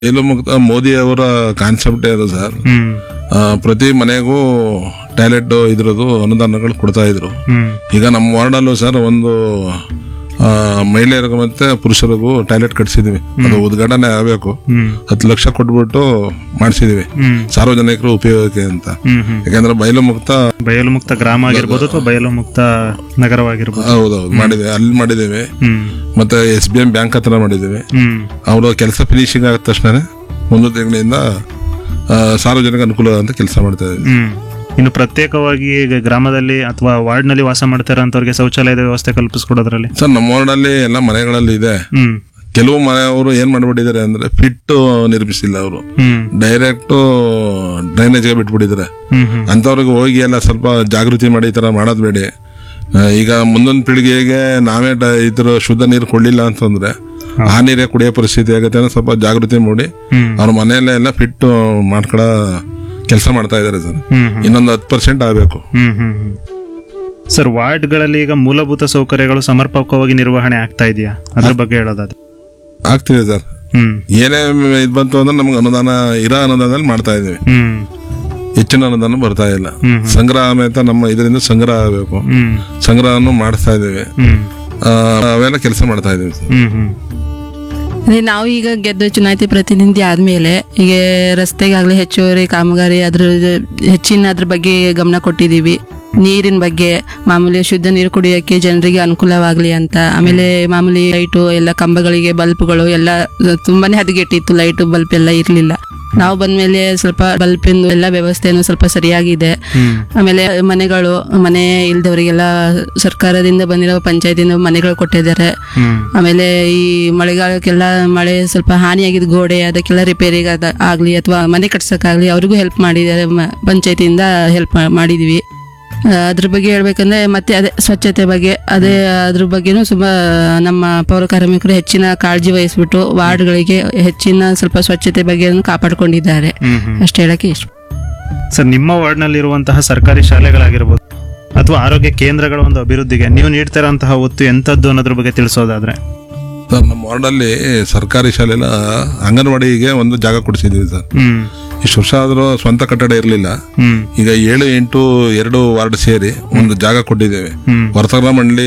ಬಯಲು ಮುಕ್ತ ಮೋದಿ ಅವರ ಕಾನ್ಸೆಪ್ಟ್ ಅದು ಸರ್ ಹ್ಮ್ ಆ, ಪ್ರತಿ ಮನೆಗೂ ಟಾಯ್ಲೆಟ್ ಇದ್ರದ್ದು ಅನುದಾನಗಳು ಕೊಡ್ತಾ ಇದ್ರು ಹ್ಮ್ ಈಗ ನಮ್ಮ ವಾರ್ಡಲ್ಲೂ ಸರ್ ಒಂದು ಆ, ಮಹಿಳೆಯರಿಗೂ ಮತ್ತೆ ಪುರುಷರಿಗೂ ಟಾಯ್ಲೆಟ್ ಕಟ್ಸಿದೀವಿ ಅದು ಉದ್ಘಾಟನೆ ಆಗಬೇಕು ಹ್ಮ್ ಹತ್ತು ಲಕ್ಷ ಕೊಟ್ಬಿಟ್ಟು ಮಾಡಿಸಿದೀವಿ ಹ್ಮ್ ಸಾರ್ವಜನಿಕರು ಉಪಯೋಗಕ್ಕೆ ಅಂತ ಹ್ಮ್ ಹ್ಮ್ ಯಾಕಂದ್ರೆ ಬಯಲು ಮುಕ್ತ ಬಯಲು ಮುಕ್ತ ಗ್ರಾಮ ಆಗಿರ್ಬೋದು ಅಥವಾ ಬಯಲು ಮುಕ್ತ ನಗರವಾಗಿರ್ಬೋದು ಹೌದೌದು ಮಾಡಿದ್ದೇವೆ ಅಲ್ಲಿ ಮಾಡಿದ್ದೇವೆ ಹ್ಮ್ ಮತ್ತೆ ಎಸ್ ಬಿ ಎಂ ಬ್ಯಾಂಕ್ ಹತ್ರ ಮಾಡಿದ್ದೇವೆ ಹ್ಮ್ ಅವರು ಕೆಲಸ ಫಿನಿಶಿಂಗ್ ಆದ ತಕ್ಷಣ ಒಂದು ತಿಂಗಳಿಂದ ಆ, ಸಾರ್ವಜನಿಕ ಅನುಕೂಲ ಅಂತ ಕೆಲಸ ಮಾಡ್ತಾ ಇದ್ದೀವಿ ಹ್ಮ್ ಇನ್ನು ಪ್ರತ್ಯೇಕವಾಗಿ ಈಗ ಗ್ರಾಮದಲ್ಲಿ ಅಥವಾ ವಾರ್ಡ್ನಲ್ಲಿ ವಾಸ ಮಾಡ್ತಾ ಇರೋಂಥವ್ರಿಗೆ ಶೌಚಾಲಯದ ವ್ಯವಸ್ಥೆ ಕಲ್ಪಿಸ್ಕೊಡೋದ್ರಲ್ಲಿ ಸರ್ ನಮ್ಮ ವಾರ್ಡಲ್ಲಿ ಎಲ್ಲ ಮನೆಗಳಲ್ಲಿ ಇದೆ ಹ್ಮ್ ಕೆಲವು ಮನೆಯವರು ಏನ್ ಮಾಡ್ಬಿಟ್ಟಿದ್ದಾರೆ ಅಂದ್ರೆ ಫಿಟ್ ನಿರ್ಮಿಸಿಲ್ಲ ಅವರು ಹ್ಮ್ ಡೈರೆಕ್ಟ್ ಡ್ರೈನೇಜ್ಗೆ ಬಿಟ್ಬಿಟ್ಟಿದ್ದಾರೆ ಹ್ಮ್ ಹ್ಮ್ ಅಂಥವ್ರಿಗೆ ಹೋಗಿ ಎಲ್ಲ ಸ್ವಲ್ಪ ಜಾಗೃತಿ ಮಾಡಿ ಈ ಥರ ಮಾಡೋದು ಬೇಡಿ ಆ, ಈಗ ಮುಂದೊಂದು ಪೀಳಿಗೆಗೆ ನಾವೇ ಡ- ಇದ್ರ ಶುದ್ಧ ನೀರು ಕೊಡ್ಲಿಲ್ಲ ಅಂತಂದ್ರೆ ಆ ನೀರೇ ಕುಡಿಯೋ ಪರಿಸ್ಥಿತಿ ಆಗುತ್ತೆ ಅನ್ನೋ ಸ್ವಲ್ಪ ಜಾಗೃತಿ ಮೂಡಿ ಹ್ಮ್ ಅವ್ರ ಮನೆಯಲ್ಲೇ ಎಲ್ಲ ಫಿಟ್ ಮಾಡ್ಕೊಳ ಕೆಲಸ ಮಾಡ್ತಾ ಇದ್ದಾರೆ ಸರ್ ಹ್ಮ್ ಹ್ಮ್ ಇನ್ನೊಂದು ಹತ್ತು ಪರ್ಸೆಂಟ್ ಆಗಬೇಕು ಹ್ಮ್ ಹ್ಮ್ ಹ್ಮ್ ಸರ್ ವಾರ್ಡ್ಗಳಲ್ಲಿ ಈಗ ಮೂಲಭೂತ ಸೌಕರ್ಯಗಳು ಸಮರ್ಪಕವಾಗಿ ನಿರ್ವಹಣೆ ಆಗ್ತಾ ಇದೆಯಾ ಅದ್ರ ಬಗ್ಗೆ ಹೇಳೋದಾದ್ರೆ ಆಗ್ತಿದೆ ಸರ್ ಹ್ಮ್ ಏನೇ ಇದು ಬಂತು ಅಂದ್ರೆ ನಮ್ಗೆ ಅನುದಾನ ಇರೋ ಅನುದಾನದಲ್ಲಿ ಮಾಡ್ತಾ ಇದೀವಿ ಹ್ಮ್ ಹೆಚ್ಚಿನ ಅನುದಾನ ಬರ್ತಾ ಇಲ್ಲ ಹ್ಮ್. ಸಂಗ್ರಹ ಸಮೇತ ನಮ್ಮ ಇದರಿಂದ ಸಂಗ್ರಹ ಆಗಬೇಕು ಹ್ಮ್ ಸಂಗ್ರಹನು ಮಾಡಿಸ್ತಾ ಇದ್ದೀವಿ ಹ್ಮ್ ಆ, ಅವೆಲ್ಲ ಕೆಲಸ ಮಾಡ್ತಾ ಇದೀವಿ ಸರ್ ಹ್ಮ್ ಹ್ಮ್ ಅದೇ ನಾವು ಈಗ ಗೆದ್ದು ಚುನಾಯಿತಿ ಪ್ರತಿನಿಧಿ ಆದ್ಮೇಲೆ ಈಗ ರಸ್ತೆಗಾಗ್ಲಿ ಹೆಚ್ಚುವರಿ ಕಾಮಗಾರಿ ಅದ್ರ ಹೆಚ್ಚಿನ ಅದ್ರ ಬಗ್ಗೆ ಗಮನ ಕೊಟ್ಟಿದ್ದೀವಿ ನೀರಿನ ಬಗ್ಗೆ ಮಾಮೂಲಿ ಶುದ್ಧ ನೀರು ಕುಡಿಯೋಕ್ಕೆ ಜನರಿಗೆ ಅನುಕೂಲವಾಗ್ಲಿ ಅಂತ ಆಮೇಲೆ ಮಾಮೂಲಿ ಲೈಟು ಎಲ್ಲ ಕಂಬಗಳಿಗೆ ಬಲ್ಬ್ಗಳು ಎಲ್ಲ ತುಂಬಾನೇ ಹದಗೆಟ್ಟಿತ್ತು ಲೈಟು ಬಲ್ಬ್ ಎಲ್ಲ ಇರಲಿಲ್ಲ ನಾವು ಬಂದ್ಮೇಲೆ ಸ್ವಲ್ಪ ಬಲ್ಬಿಂದು ಎಲ್ಲ ವ್ಯವಸ್ಥೆನೂ ಸ್ವಲ್ಪ ಸರಿಯಾಗಿದೆ ಹ್ಮ್ ಆಮೇಲೆ ಮನೆಗಳು ಮನೆ ಇಲ್ದವರಿಗೆಲ್ಲ ಸರ್ಕಾರದಿಂದ ಬಂದಿರೋ ಪಂಚಾಯತಿಂದ ಮನೆಗಳು ಕೊಟ್ಟಿದ್ದಾರೆ ಹ್ಮ್ ಆಮೇಲೆ ಈ ಮಳೆಗಾಲಕ್ಕೆಲ್ಲ ಮಳೆ ಸ್ವಲ್ಪ ಹಾನಿಯಾಗಿದ್ದ ಗೋಡೆ ಅದಕ್ಕೆಲ್ಲ ರಿಪೇರಿಗೆ ಅದ ಆಗ್ಲಿ ಅಥವಾ ಮನೆ ಕಟ್ಸಕ್ಕಾಗ್ಲಿ ಅವ್ರಿಗೂ ಹೆಲ್ಪ್ ಮಾಡಿದ್ದಾರೆ ಮ- ಪಂಚಾಯತಿಯಿಂದ ಹೆಲ್ಪ್ ಮಾಡಿದ್ವಿ ಆ, ಅದ್ರ ಬಗ್ಗೆ ಹೇಳ್ಬೇಕಂದ್ರೆ ಮತ್ತೆ ಅದೇ ಸ್ವಚ್ಛತೆ ಬಗ್ಗೆ ಅದೇ ಅದ್ರ ಬಗ್ಗೆನೂ ತುಂಬ ನಮ್ಮ ಪೌರ ಕಾರ್ಮಿಕರು ಹೆಚ್ಚಿನ ಕಾಳಜಿ ವಹಿಸ್ಬಿಟ್ಟು ವಾರ್ಡ್ಗಳಿಗೆ ಹೆಚ್ಚಿನ ಸ್ವಲ್ಪ ಸ್ವಚ್ಛತೆ ಬಗ್ಗೆನೂ ಕಾಪಾಡ್ಕೊಂಡಿದ್ದಾರೆ ಹ್ಮ್ ಹ್ಮ್ ಅಷ್ಟು ಹೇಳಕ್ಕೆ ಇಷ್ಟ ಸರ್ ನಿಮ್ಮ ವಾರ್ಡ್ನಲ್ಲಿರುವಂತಹ ಸರ್ಕಾರಿ ಶಾಲೆಗಳಾಗಿರ್ಬೋದು ಅಥವಾ ಆರೋಗ್ಯ ಕೇಂದ್ರಗಳ ಒಂದು ಅಭಿವೃದ್ಧಿಗೆ ನೀವು ನೀಡ್ತಿರೋಂತಹ ಒತ್ತು ಎಂಥದ್ದು ಅನ್ನೋದ್ರ ಬಗ್ಗೆ ತಿಳಿಸೋದಾದ್ರೆ ಸರ್ ನಮ್ಮ ವಾರ್ಡಲ್ಲಿ ಸರ್ಕಾರಿ ಶಾಲೆಲ್ಲ ಅಂಗನವಾಡಿಗೆ ಒಂದು ಜಾಗ ಕೊಡಿಸಿದ್ದೀವಿ ಸರ್ ಹ್ಮ್ ಇಷ್ಟು ವರ್ಷ ಆದರೂ ಸ್ವಂತ ಕಟ್ಟಡ ಇರಲಿಲ್ಲ ಹ್ಮ್ ಈಗ ಏಳು ಎಂಟು ಎರಡು ವಾರ್ಡ್ ಸೇರಿ ಒಂದು ಜಾಗ ಕೊಟ್ಟಿದ್ದೇವೆ ಹ್ಮ್ ವರ್ತಕರ ಮಂಡಳಿ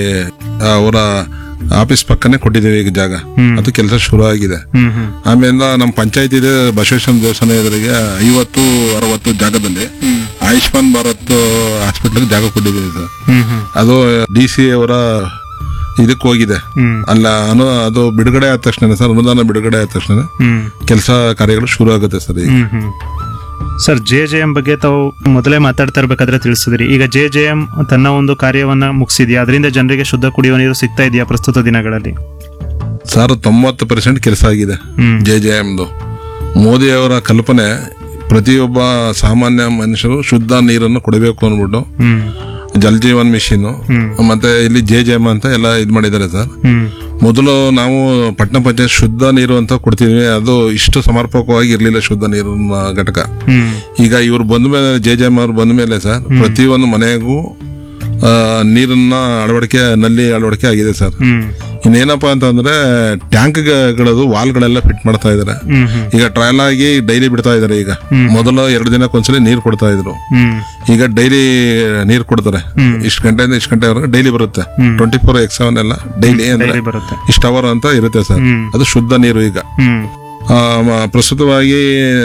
ಅವರ ಆಫೀಸ್ ಪಕ್ಕನೆ ಕೊಟ್ಟಿದ್ದೇವೆ ಈಗ ಜಾಗ ಹ್ಮ್. ಅದು ಕೆಲಸ ಶುರು ಆಗಿದೆ ಹ್ಮ್ ಹ್ಮ್ ಆಮೇಲೆ ನಮ್ಮ ಪಂಚಾಯತ್ ಇದೆ ಬಸವೇಶ್ವರ ದೇವಸ್ಥಾನ ಎದುರಿಗೆ ಐವತ್ತು ಅರವತ್ತು ಜಾಗದಲ್ಲಿ ಆಯುಷ್ಮಾನ್ ಭಾರತ್ ಹಾಸ್ಪಿಟಲ್ ಜಾಗ ಕೊಟ್ಟಿದ್ದೀವಿ ಸರ್ ಹ್ಮ್ ಹ್ಮ್ ಅದು ಡಿ ಸಿ ಅವರ ಇದಕ್ಕೆ ಹೋಗಿದೆ ಹ್ಮ್ ಅಲ್ಲ ಅನು ಅದು ಬಿಡುಗಡೆ ಆದ ತಕ್ಷಣ ಸರ್ ಅನುದಾನ ಬಿಡುಗಡೆ ಆದ ತಕ್ಷಣ ಹ್ಮ್ ಕೆಲಸ ಕಾರ್ಯಗಳು ಶುರು ಆಗುತ್ತೆ ಸರ್ ಈಗ hmm hmm sir J J M ಬಗ್ಗೆ ತಾವು ಮೊದಲೇ ಮಾತಾಡ್ತಾ ಇರ್ಬೇಕಾದ್ರೆ ತಿಳಿಸಿದ್ರಿ ಈಗ ಜೆ ಜೆ ಎಂ ತನ್ನ ಒಂದು ಕಾರ್ಯವನ್ನ ಮುಗಿಸಿದ್ಯಾ ಅದರಿಂದ ಜನರಿಗೆ ಶುದ್ಧ ಕುಡಿಯುವ ನೀರು ಸಿಗ್ತಾ ಇದೆಯಾ ಪ್ರಸ್ತುತ ದಿನಗಳಲ್ಲಿ ಸರ್ ತೊಂಬತ್ತು ಪರ್ಸೆಂಟ್ ಕೆಲಸ ಆಗಿದೆ ಹ್ಮ್ ಜೆ ಜೆ ಎಮ್ದು ಮೋದಿ ಅವರ ಕಲ್ಪನೆ ಪ್ರತಿಯೊಬ್ಬ ಸಾಮಾನ್ಯ ಮನುಷ್ಯರು ಶುದ್ಧ ನೀರನ್ನು ಕೊಡಬೇಕು ಅಂದ್ಬಿಟ್ಟು hmm Jal Jeevan mission hmm ಮತ್ತೆ ಇಲ್ಲಿ ಜೆ ಜೆ ಎಮ್ ಅಂತ ಎಲ್ಲ ಇದು ಮಾಡಿದ್ದಾರೆ ಸರ್ ಹ್ಮ್ ಮೊದಲು ನಾವು ಪಟ್ಟಣ ಪಂಚಾಯತ್ ಶುದ್ಧ ನೀರು ಅಂತ ಕೊಡ್ತೀವಿ ಅದು ಇಷ್ಟು ಸಮರ್ಪಕವಾಗಿ ಇರಲಿಲ್ಲ ಶುದ್ಧ ನೀರಿನ ಘಟಕ ಹ್ಮ್ ಈಗ ಇವ್ರು ಬಂದ ಮೇಲೆ ಜೆ ಜೆ ಎಮ್ ಅವ್ರು ಬಂದ ಮೇಲೆ ಸರ್ ಪ್ರತಿಯೊಂದು ಮನೆಗೂ ಆ, ನೀರನ್ನ ಅಳವಡಿಕೆ ನಲ್ಲಿ ಅಳವಡಿಕೆ ಆಗಿದೆ ಸರ್ ಹ್ಮ್ ಇನ್ನೇನಪ್ಪ ಅಂತಂದ್ರೆ ಟ್ಯಾಂಕ್ಗಳದು ವಾಲ್ಗಳೆಲ್ಲ ಫಿಟ್ ಮಾಡ್ತಾ ಇದಾರೆ ಹ್ಮ್ ಹ್ಮ್ ಈಗ ಟ್ರಯಲ್ ಆಗಿ ಡೈಲಿ ಬಿಡ್ತಾ ಇದಾರೆ ಈಗ ಮೊದಲು ಎರಡು ದಿನಕ್ಕೊಂದ್ಸಲಿ ನೀರು ಕೊಡ್ತಾ ಇದ್ರು ಹ್ಮ್ ಈಗ ಡೈಲಿ ನೀರು ಕೊಡ್ತಾರೆ ಇಷ್ಟು ಗಂಟೆಯಿಂದ ಇಷ್ಟು ಗಂಟೆವರೆಗೆ ಡೈಲಿ ಬರುತ್ತೆ ಟ್ವೆಂಟಿ ಫೋರ್ ಎಕ್ಸ್ ಸೆವೆನ್ ಎಲ್ಲ ಡೈಲಿ ಅಂದ್ರೆ ಡೈಲಿ ಬರುತ್ತೆ ಇಷ್ಟು ಅವರ್ ಅಂತ ಇರುತ್ತೆ ಸರ್ ಹ್ಮ್. ಅದು ಶುದ್ಧ ನೀರು ಈಗ ಹ್ಮ್ ಆ, ಮ- ಪ್ರಸ್ತುತವಾಗಿ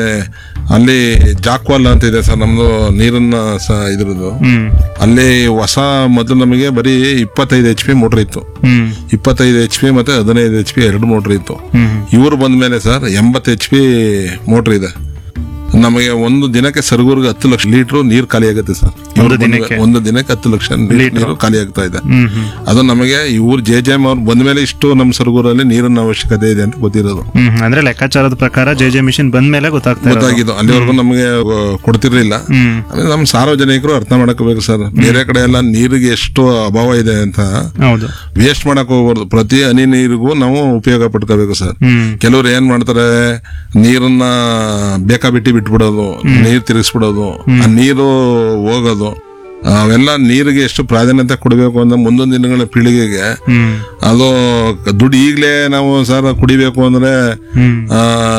ಅಲ್ಲಿ ಜಾಕ್ವಾಲ್ ಅಂತ ಇದೆ ಸರ್ ನಮ್ದು ನೀರನ್ನ ಸ ಇದ್ರದ್ದು ಹ್ಮ್ ಅಲ್ಲಿ ಹೊಸ ಮೊದಲು ನಮಗೆ ಬರೀ ಇಪ್ಪತ್ತೈದು ಎಚ್ ಪಿ ಮೋಟರ್ ಇತ್ತು ಹ್ಮ್ ಇಪ್ಪತ್ತೈದು ಎಚ್ ಪಿ ಮತ್ತೆ ಹದಿನೈದು ಎಚ್ ಪಿ ಎರಡು ಮೋಟರ್ ಇತ್ತು ಹ್ಮ್ ಇವರು ಬಂದ ಮೇಲೆ ಸರ್ ಎಂಬತ್ತು ಎಚ್ ಪಿ ಮೋಟರ್ ಇದೆ ನಮಗೆ ಒಂದು ದಿನಕ್ಕೆ ಸರ್ಗೂರ್ಗೆ ಹತ್ತು ಲಕ್ಷ ಲೀಟರ್ ನೀರು ಖಾಲಿ ಆಗುತ್ತೆ ಸರ್ ಇವ್ರು ಬಂದ ಮೇಲೆ ದಿನಕ್ಕೆ? ಒಂದು ದಿನಕ್ಕೆ ಹತ್ತು ಲಕ್ಷ ನೀರು ಖಾಲಿ ಆಗ್ತಾ ಇದೆ ಹ್ಮ್ ಹ್ಮ್ ಅದು ನಮಗೆ ಇವ್ರು ಜೆ ಜೆ ಎಂ ಅವ್ರು ಬಂದ ಮೇಲೆ ಇಷ್ಟು ನಮ್ಮ ಸರ್ಗೂರಲ್ಲಿ ನೀರಿನ ಅವಶ್ಯಕತೆ ಇದೆ ಅಂತ ಗೊತ್ತಿರೋದು ಹ್ಮ್ ಹ್ಮ್. ಅಂದ್ರೆ ಲೆಕ್ಕಾಚಾರದ ಪ್ರಕಾರ ಜೆ ಜೆ ಮಿಷಿನ್ ಬಂದ ಮೇಲೆ ಗೊತ್ತಾಗ್ತಾ ಇರೋದು. ಗೊತ್ತಾಗಿದ್ದು ಅಲ್ಲಿವರೆಗೂ ನಮಗೆ ಆ, ಕೊಡ್ತಿರ್ಲಿಲ್ಲ ಹ್ಮ್ ಆಮೇಲೆ ನಮ್ಮ ಸಾರ್ವಜನಿಕರು ಅರ್ಥ ಮಾಡಕೋಬೇಕು ಸರ್ ಬೇರೆ ಕಡೆ ಎಲ್ಲ ನೀರಿಗೆ ಎಷ್ಟು ಅಭಾವ ಇದೆ ಅಂತ ಹೌದು ವೇಸ್ಟ್ ಮಾಡಕ್ ಹೋಗ್ಬಾರ್ದು ಪ್ರತಿ ಹನಿ ನೀರಿಗೂ ನಾವು ಉಪಯೋಗ ಪಡ್ಕೋಬೇಕು ಸರ್ ಹ್ಮ್ ಕೆಲವ್ರು ಏನ್ ಮಾಡ್ತಾರೆ ನೀರನ್ನ ಬೇಕಾಬಿಟ್ಟಿ ಬಿಟ್ಬಿಡೋದು ನೀರ್ ತಿರುಗಿಸ್ಬಿಡೋದು ಆ ನೀರು ಹೋಗೋದು ಅವೆಲ್ಲ ನೀರಿಗೆ ಎಷ್ಟು ಪ್ರಾಧಾನ್ಯತೆ ಕೊಡಬೇಕು ಅಂದ್ರೆ ಮುಂದೊಂದು ದಿನಗಳ ಪೀಳಿಗೆಗೆ ಹ್ಮ್ ಅದು ದುಡ್ಡು ಈಗಲೇ ನಾವು ಸರ್ ಕುಡಿಬೇಕು ಅಂದ್ರೆ ಹ್ಮ್ ಆ,